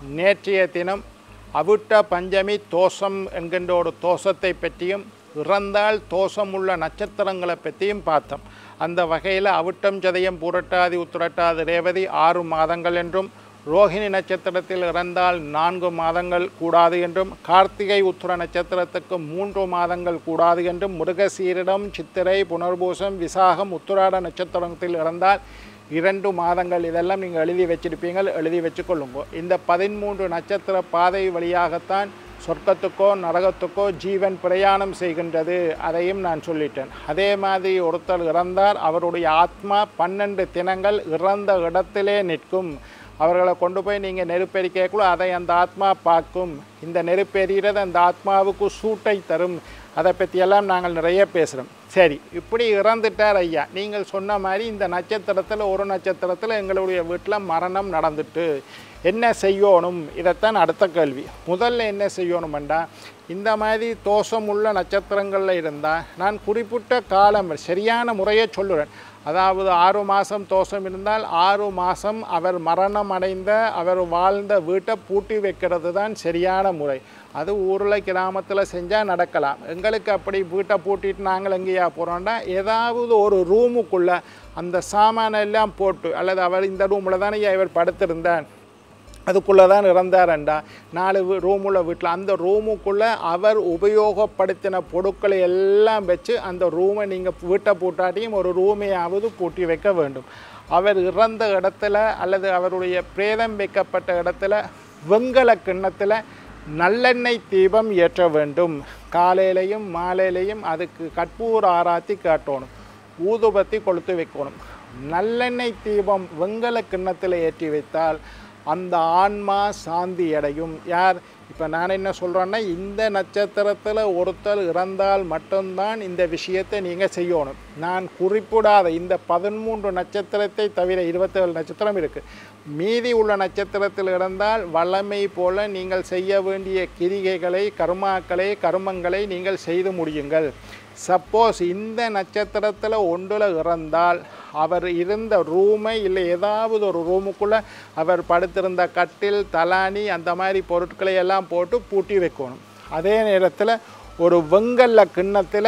நேற்றைய தினம் அவிட்ட பஞ்சமி தோஷம் என்கின்ற ஒரு தோஷத்தை பற்றியும் இறந்தால் தோஷமுள்ள நட்சத்திரங்களை பற்றியும் பார்த்தோம் அந்த வகையில் அவிட்டம் சதயம் புரட்டாதி உத்திரட்டாதி ரேவதி ஆறு மாதங்கள் என்றும் ரோஹிணி நட்சத்திரத்தில் இறந்தால் நான்கு மாதங்கள் கூடாது என்றும் கார்த்திகை உத்திர நட்சத்திரத்துக்கு மூன்று மாதங்கள் கூடாது என்றும் மிருகசீரிடம் சித்திரை புனர்பூசம் விசாகம் உத்திராட நட்சத்திரத்தில் இறந்தால் இரண்டு மாதங்கள் இதெல்லாம் நீங்கள் எழுதி வச்சிருப்பீங்கள் எழுதி வச்சுக்கொள்ளுங்க இந்த பதிமூன்று நட்சத்திர பாதை வழியாகத்தான் சொர்க்கத்துக்கோ நரகத்துக்கோ ஜீவன் பிரயாணம் செய்கின்றது அதையும் நான் சொல்லிட்டேன் அதே மாதிரி ஒருத்தர் இறந்தார் அவருடைய ஆத்மா பன்னெண்டு தினங்கள் இறந்த இடத்திலே நிற்கும் அவர்களை கொண்டு போய் நீங்கள் நெருப்பெரிக்கக்குள்ள அதை அந்த ஆத்மா பார்க்கும் இந்த நெருப்பெறிகிறது அந்த ஆத்மாவுக்கு சூட்டை தரும் அதை பற்றியெல்லாம் நாங்கள் நிறைய பேசுகிறோம் சரி இப்படி இறந்துட்டார் ஐயா நீங்கள் சொன்ன மாதிரி இந்த நட்சத்திரத்தில் ஒரு நட்சத்திரத்தில் எங்களுடைய வீட்டில் மரணம் நடந்துட்டு என்ன செய்யணும் இதைத்தான் அடுத்த கேள்வி முதல்ல என்ன செய்யணுமெண்டா இந்த மாதிரி தோஷம் உள்ள நட்சத்திரங்களில் இருந்தால் நான் குறிப்பிட்ட காலம் சரியான முறையை சொல்லுறேன் அதாவது ஆறு மாதம் தோஷம் இருந்தால் ஆறு மாதம் அவர் மரணம் அடைந்த அவர் வாழ்ந்த வீட்டை பூட்டி வைக்கிறது தான் சரியான முறை அது ஊரில் கிராமத்தில் செஞ்சால் நடக்கலாம் எங்களுக்கு அப்படி வீட்டை பூட்டிட்டு நாங்கள் எங்கேயா போகிறோம்னா ஏதாவது ஒரு ரூமுக்குள்ளே அந்த சாமானை எல்லாம் போட்டு அல்லது அவர் இந்த ரூமில் தானே இவர் படுத்திருந்தார் அதுக்குள்ளே தான் இறந்தாரண்டா நாலு ரூமுள்ள வீட்டில் அந்த ரூமுக்குள்ளே அவர் உபயோகப்படுத்தின பொருட்களை எல்லாம் வச்சு அந்த ரூமை நீங்கள் வீட்டை பூட்டாட்டியும் ஒரு ரூமையாவது பூட்டி வைக்க வேண்டும் அவர் இறந்த இடத்துல அல்லது அவருடைய பிரேதம் வைக்கப்பட்ட இடத்துல வெங்கல கிண்ணத்தில் நல்லெண்ணெய் தீபம் ஏற்ற வேண்டும் காலையிலையும் மாலையிலையும் அதுக்கு கற்பூர ஆராத்தி காட்டணும் ஊதுபத்தி கொளுத்து வைக்கணும் நல்லெண்ணெய் தீபம் வெங்கல கிண்ணத்தில் ஏற்றி வைத்தால் அந்த ஆன்மா சாந்தி அடையும் யார் இப்போ நான் என்ன சொல்கிறேன்னா இந்த நட்சத்திரத்தில் ஒருத்தர் இறந்தால் மட்டும்தான் இந்த விஷயத்தை நீங்கள் செய்யணும் நான் குறிப்பிடாத இந்த பதிமூன்று நட்சத்திரத்தை தவிர இருபத்தேழு நட்சத்திரம் இருக்குது மீதி உள்ள நட்சத்திரத்தில் இறந்தால் வல்லமை போல நீங்கள் செய்ய வேண்டிய கிரிகைகளை கர்மாக்களை கர்மங்களை நீங்கள் செய்து முடியுங்கள் சப்போஸ் இந்த நட்சத்திரத்தில் ஒன்றில் இறந்தால் அவர் இருந்த ரூமை இல்லை ஏதாவது ஒரு ரூமுக்குள்ளே அவர் படுத்திருந்த கட்டில் தலானி அந்த மாதிரி பொருட்களை எல்லாம் போட்டு பூட்டி வைக்கணும் அதே நேரத்தில் ஒரு வெங்கல்ல கிண்ணத்தில்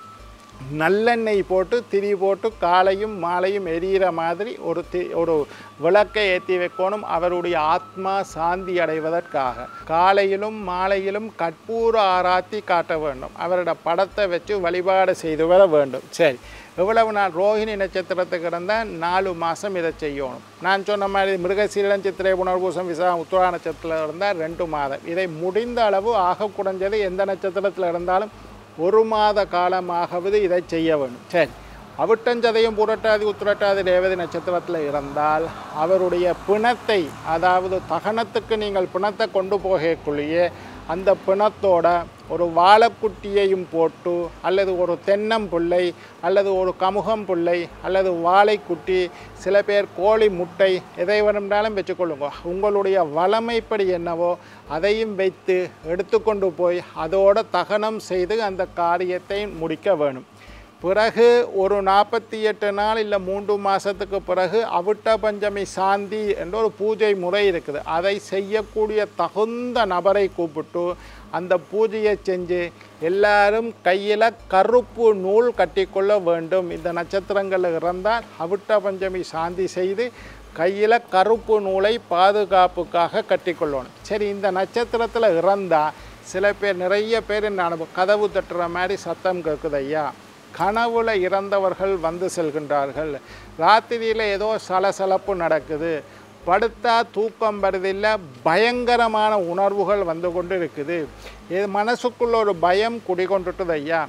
நல்லெண்ணெய் போட்டு திரி போட்டு காலையும் மாலையும் எரியிற மாதிரி ஒரு தி ஒரு விளக்கை ஏற்றி வைக்கணும் அவருடைய ஆத்மா சாந்தி அடைவதற்காக காலையிலும் மாலையிலும் கற்பூர ஆராத்தி காட்ட வேண்டும் அவரோட படத்தை வச்சு வழிபாடு செய்து வர வேண்டும் சரி எவ்வளவு நாள் ரோஹிணி நட்சத்திரத்துக்கு இருந்தால் நாலு மாதம் இதை செய்யணும் நான் சொன்ன மாதிரி மிருகசீலம் சித்திரை புனர்பூசம் விசா உத்தரா நட்சத்திரத்தில் இருந்தால் ரெண்டு மாதம் இதை முடிந்த அளவு ஆக குறைஞ்சது எந்த நட்சத்திரத்தில் இருந்தாலும் ஒரு மாத காலமாகவது இதை செய்ய வேண்டும் சரி அவிட்டஞ்சதையும் புரட்டாதி உத்திரட்டாதி ரேவதி நட்சத்திரத்தில் இருந்தால் அவருடைய பிணத்தை அதாவது தகனத்துக்கு நீங்கள் பிணத்தை கொண்டு போகக்குள்ளேயே அந்த பிணத்தோட ஒரு வாழைக்குட்டியையும் போட்டு அல்லது ஒரு தென்னம்பிள்ளை அல்லது ஒரு கமுகம் பிள்ளை அல்லது வாழைக்குட்டி சில பேர் கோழி முட்டை எதை வேணும்னாலும் வச்சுக்கொள்ளுங்க உங்களுடைய வளமைப்படி என்னவோ அதையும் வைத்து எடுத்துக்கொண்டு போய் அதோட தகனம் செய்து அந்த காரியத்தை முடிக்க வேணும் பிறகு ஒரு நாற்பத்தி எட்டு நாள் இல்லை மூன்று மாதத்துக்கு பிறகு அவிட்ட பஞ்சமி சாந்தி என்ற ஒரு பூஜை முறை இருக்குது அதை செய்யக்கூடிய தகுந்த நபரை கூப்பிட்டு அந்த பூஜையை செஞ்சு எல்லாரும் கையில் கருப்பு நூல் கட்டிக்கொள்ள வேண்டும் இந்த நட்சத்திரங்கள் இறந்தால் அவிட்ட பஞ்சமி சாந்தி செய்து கையில் கருப்பு நூலை பாதுகாப்புக்காக கட்டிக்கொள்ளணும் சரி இந்த நட்சத்திரத்தில் இறந்தால் சில பேர் நிறைய பேர் என்ன அனுபவம் கதவு தட்டுற மாதிரி சத்தம் கேட்குது ஐயா கனவுல இறந்தவர்கள் வந்து செல்கின்றார்கள் ராத்திரியில் ஏதோ சலசலப்பு நடக்குது படுத்தா தூக்கம் வருதில்லை பயங்கரமான உணர்வுகள் வந்து கொண்டு இருக்குது இது மனசுக்குள்ள ஒரு பயம் குடிகொண்டுட்டுது ஐயா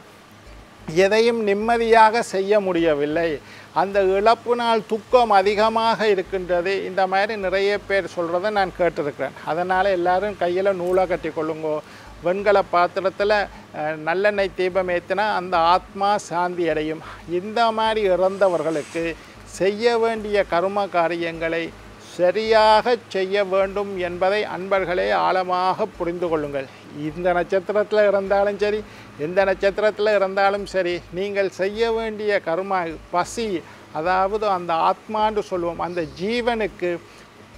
எதையும் நிம்மதியாக செய்ய முடியவில்லை அந்த இழப்பினால் துக்கம் அதிகமாக இருக்கின்றது இந்த மாதிரி நிறைய பேர் சொல்கிறத நான் கேட்டிருக்கிறேன் அதனால் எல்லாரும் கையில் நூலை கட்டி கொள்ளுங்கோ வெண்கல பாத்திரத்தில் அஹ், நல்லெண்ணெய் தீபம் ஏற்றினா அந்த ஆத்மா சாந்தி அடையும் இந்த மாதிரி இறந்தவர்களுக்கு செய்ய வேண்டிய கர்ம காரியங்களை சரியாக செய்ய வேண்டும் என்பதை அன்பர்களே ஆழமாக புரிந்து கொள்ளுங்கள் இந்த நட்சத்திரத்தில் இருந்தாலும் சரி எந்த நட்சத்திரத்தில் இருந்தாலும் சரி நீங்கள் செய்ய வேண்டிய கர்மா பசி அதாவது அந்த ஆத்மான்னு சொல்லுவோம் அந்த ஜீவனுக்கு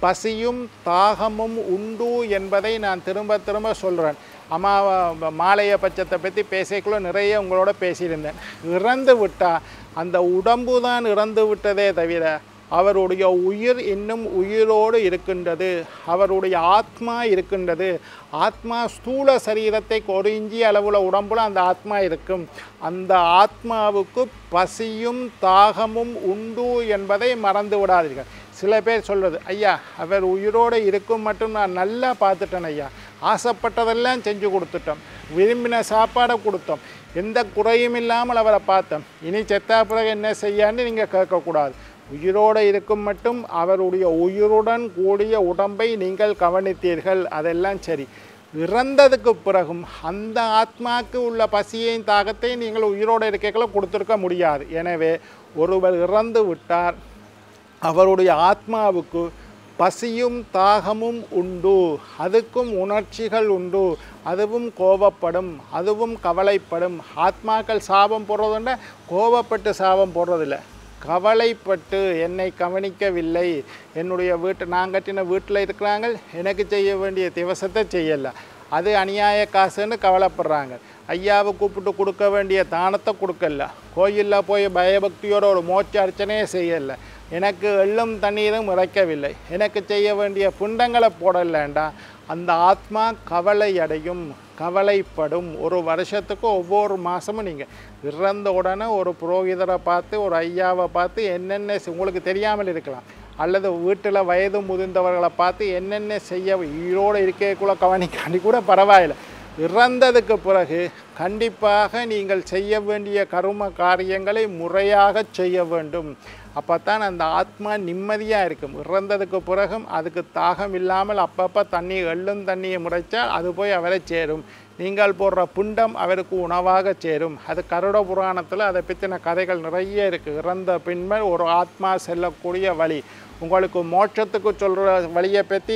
பசியும் தாகமும் உண்டு என்பதை நான் திரும்ப திரும்ப சொல்கிறேன் அம்மா மாலைய பட்சத்தை பற்றி பேசிக்குள்ள நிறைய உங்களோட பேசியிருந்தேன் இறந்து விட்டா அந்த உடம்பு தான் இறந்து விட்டதே தவிர அவருடைய உயிர் இன்னும் உயிரோடு இருக்கின்றது அவருடைய ஆத்மா இருக்கின்றது ஆத்மா ஸ்தூல சரீரத்தை ஒரு இஞ்சி அளவுல உடம்புல அந்த ஆத்மா இருக்கும் அந்த ஆத்மாவுக்கு பசியும் தாகமும் உண்டு என்பதை மறந்து விடாதீர்கள் சில பேர் சொல்வது ஐயா அவர் உயிரோடு இருக்கும் மட்டும் நான் நல்லா பார்த்துட்டேன் ஐயா ஆசைப்பட்டதெல்லாம் செஞ்சு கொடுத்துட்டோம் விரும்பின சாப்பாடை கொடுத்தோம் எந்த குறையும் இல்லாமல் அவரை பார்த்தோம் இனி செத்தா பிறகு என்ன செய்யான்னு நீங்கள் கேட்கக்கூடாது உயிரோடு இருக்கும் மட்டும் அவருடைய உயிருடன் கூடிய உடம்பை நீங்கள் கவனித்தீர்கள் அதெல்லாம் சரி இறந்ததுக்கு பிறகும் அந்த ஆத்மாக்கு உள்ள பசியையும் தாகத்தையும் நீங்கள் உயிரோடு இருக்கைகளை கொடுத்துருக்க முடியாது எனவே ஒருவர் இறந்து விட்டார் அவருடைய ஆத்மாவுக்கு பசியும் தாகமும் உண்டு அதுக்கும் உணர்ச்சிகள் உண்டு அதுவும் கோபப்படும் அதுவும் கவலைப்படும் ஆத்மாக்கள் சாபம் போடுறதுண்ட கோபப்பட்டு சாபம் போடுறதில்ல கவலைப்பட்டு என்னை கவனிக்கவில்லை என்னுடைய வீட்டு நான் கட்டின வீட்டில் இருக்கிறாங்க எனக்கு செய்ய வேண்டிய திவசத்தை செய்யலை அது அநியாய காசுன்னு கவலைப்படுறாங்க ஐயாவை கூப்பிட்டு கொடுக்க வேண்டிய தானத்தை கொடுக்கல கோயிலில் போய் பயபக்தியோட ஒரு மோட்ச அர்ச்சனையே செய்யலை எனக்கு எள்ளும் தண்ணீரும் இறைக்கவில்லை எனக்கு செய்ய வேண்டிய புண்டங்களை போடலேண்டா அந்த ஆத்மா கவலை அடையும் கவலைப்படும் ஒரு வருஷத்துக்கு ஒவ்வொரு மாதமும் நீங்கள் இறந்த உடனே ஒரு புரோகிதரை பார்த்து ஒரு ஐயாவை பார்த்து என்னென்ன செ- உங்களுக்கு தெரியாமல் இருக்கலாம் அல்லது வீட்டில் வயது முதிர்ந்தவர்களை பார்த்து என்னென்ன செய்ய உயிரோடு இருக்கக்குள்ள கவனிக்காண்டி கூட பரவாயில்லை இறந்ததுக்கு பிறகு கண்டிப்பாக நீங்கள் செய்ய வேண்டிய கரும காரியங்களை முறையாக செய்ய வேண்டும் அப்போ தான் அந்த ஆத்மா நிம்மதியாக இருக்கும் இறந்ததுக்கு பிறகும் அதுக்கு தாகம் இல்லாமல் அப்பப்போ தண்ணி எள்ளும் தண்ணியை முறைச்சால் அது போய் அவரை சேரும் நீங்கள் போடுற புண்டம் அவருக்கு உணவாக சேரும் அது கருட புராணத்தில் அதை பற்றின கதைகள் நிறைய இருக்குது இறந்த பின்னர் ஒரு ஆத்மா செல்லக்கூடிய வழி உங்களுக்கு மோட்சத்துக்கு சொல்கிற வழியை பற்றி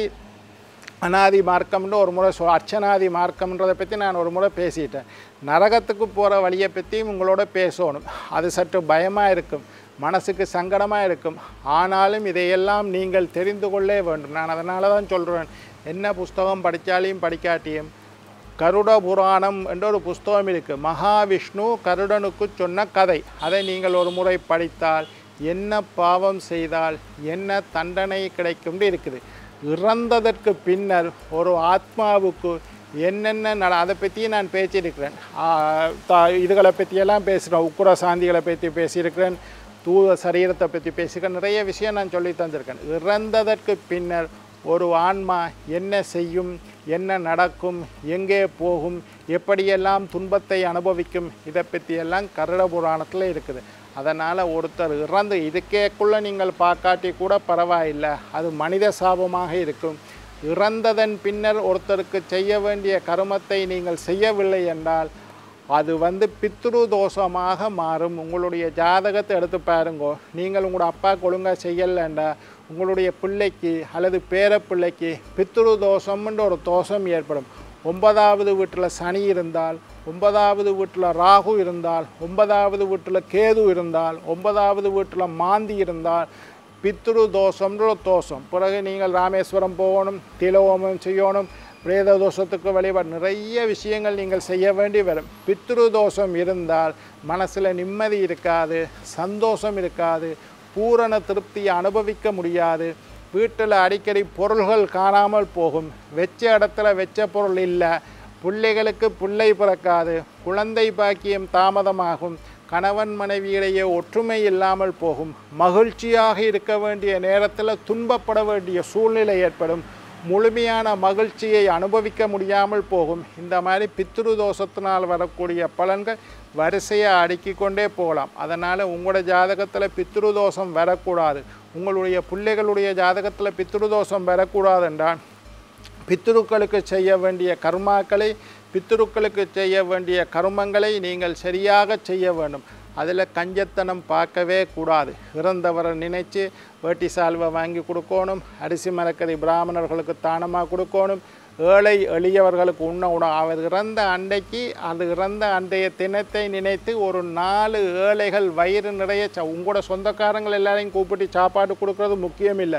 அனாதி மார்க்கம்னு ஒரு முறை சொ அர்ச்சனாதி மார்க்கம்ன்றதை பற்றி நான் ஒரு முறை பேசிட்டேன் நரகத்துக்கு போகிற வழியை பற்றியும் உங்களோட பேசணும் அது சற்று பயமாக இருக்கும் மனசுக்கு சங்கடமாக இருக்கும் ஆனாலும் இதையெல்லாம் நீங்கள் தெரிந்து கொள்ளே வேண்டும் நான் அதனால தான் சொல்கிறேன் என்ன புஸ்தகம் படித்தாலையும் படிக்காட்டியும் கருட புராணம் என்ற ஒரு புஸ்தகம் இருக்குது மகாவிஷ்ணு கருடனுக்கு சொன்ன கதை அதை நீங்கள் ஒரு முறை படித்தால் என்ன பாவம் செய்தால் என்ன தண்டனை கிடைக்கும்னு இருக்குது இறந்ததற்கு பின்னர் ஒரு ஆத்மாவுக்கு என்னென்ன நட அதை பற்றியும் நான் பேசியிருக்கிறேன் ஆ, தா- இதுகளை பற்றியெல்லாம் பேசுகிறேன் உக்குர சாந்திகளை பற்றி பேசியிருக்கிறேன் தூத சரீரத்தை பற்றி பேசியிருக்கேன் நிறைய விஷயம் நான் சொல்லி தந்திருக்கேன் இறந்ததற்கு பின்னர் ஒரு ஆன்மா என்ன செய்யும் என்ன நடக்கும் எங்கே போகும் எப்படியெல்லாம் துன்பத்தை அனுபவிக்கும் இதை பற்றியெல்லாம் கருட புராணத்தில் இருக்குது அதனால் ஒருத்தர் இறந்து இதுக்கேக்குள்ளே நீங்கள் பார்க்காட்டி கூட பரவாயில்லை அது மனித சாபமாக இருக்கும் இறந்ததன் பின்னர் ஒருத்தருக்கு செய்ய வேண்டிய கருமத்தை நீங்கள் செய்யவில்லை என்றால் அது வந்து பித்ரு தோஷமாக மாறும் உங்களுடைய ஜாதகத்தை எடுத்து பாருங்கோ நீங்கள் உங்களோட அப்பா ஒழுங்காக செய்யலைண்டா உங்களுடைய பிள்ளைக்கு அல்லது பேர பிள்ளைக்கு பித்ரு தோஷம்ன்ற ஒரு தோஷம் ஏற்படும் ஒன்பதாவது வீட்டில் சனி இருந்தால் ஒன்பதாவது வீட்டில் ராகு இருந்தால் ஒன்பதாவது வீட்டில் கேது இருந்தால் ஒன்பதாவது வீட்டில் மாந்தி இருந்தால் பித்ரு தோஷம்ன்ற ஒரு தோஷம் பிறகு நீங்கள் ராமேஸ்வரம் போகணும் திலோமம் செய்யணும் பிரேத தோஷத்துக்கு வழிபாடு நிறைய விஷயங்கள் நீங்கள் செய்ய வேண்டி வரும் பித்ரு தோஷம் இருந்தால் மனசில் நிம்மதி இருக்காது சந்தோஷம் இருக்காது பூரண திருப்தியை அனுபவிக்க முடியாது வீட்டில் அடிக்கடி பொருள்கள் காணாமல் போகும் வெச்ச இடத்துல வெச்ச பொருள் இல்லை பிள்ளைகளுக்கு பிள்ளை பிறக்காது குழந்தை பாக்கியம் தாமதமாகும் கணவன் மனைவியிடையே ஒற்றுமை இல்லாமல் போகும் மகிழ்ச்சியாக இருக்க வேண்டிய நேரத்தில் துன்பப்பட வேண்டிய சூழ்நிலை ஏற்படும் முழுமையான மகிழ்ச்சியை அனுபவிக்க முடியாமல் போகும் இந்த மாதிரி பித்ரு தோஷத்தினால் வரக்கூடிய பலன்கள் வரிசையாக அடுக்கிக் கொண்டே போகலாம் அதனால் உங்களோட ஜாதகத்தில் பித்ரு தோஷம் வரக்கூடாது உங்களுடைய பிள்ளைகளுடைய ஜாதகத்தில் பித்ரு தோஷம் வரக்கூடாது என்றால் பித்ருக்களுக்கு செய்ய வேண்டிய கர்மாக்களை பித்ருக்களுக்கு செய்ய வேண்டிய கர்மங்களை நீங்கள் சரியாக செய்ய வேண்டும் அதில் கஞ்சத்தனம் பார்க்கவே கூடாது இறந்தவரை நினைச்சு வேட்டி சால்வை வாங்கி கொடுக்கணும் அரிசி மரக்கறி பிராமணர்களுக்கு தானமாக கொடுக்கணும் ஏழை எளியவர்களுக்கு உண்ண உணவு அவர் இறந்த அன்றைக்கு அது இறந்த அன்றைய தினத்தை நினைத்து ஒரு நாலு ஏழைகள் வயிறு நிறைய ச- உங்களோட சொந்தக்காரங்கள் எல்லாரையும் கூப்பிட்டு சாப்பாடு கொடுக்கறது முக்கியம் இல்லை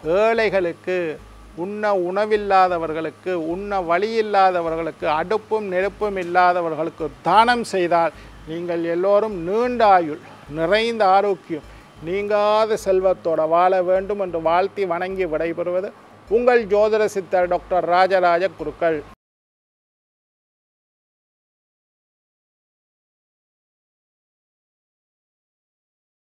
ஏழைகளுக்கு உண்ண உணவில்லாதவர்களுக்கு உண்ண வழி இல்லாதவர்களுக்கு அடுப்பும் நெருப்பும் இல்லாதவர்களுக்கு தானம் செய்தால் நீங்கள் எல்லோரும் நீண்ட ஆயுள் நிறைந்த ஆரோக்கியம் நீங்காத செல்வத்தோட வாழ வேண்டும் என்று வாழ்த்தி வணங்கி விடைபெறுவது உங்கள் ஜோதிட சித்தர் டாக்டர் ராஜராஜ குருக்கள்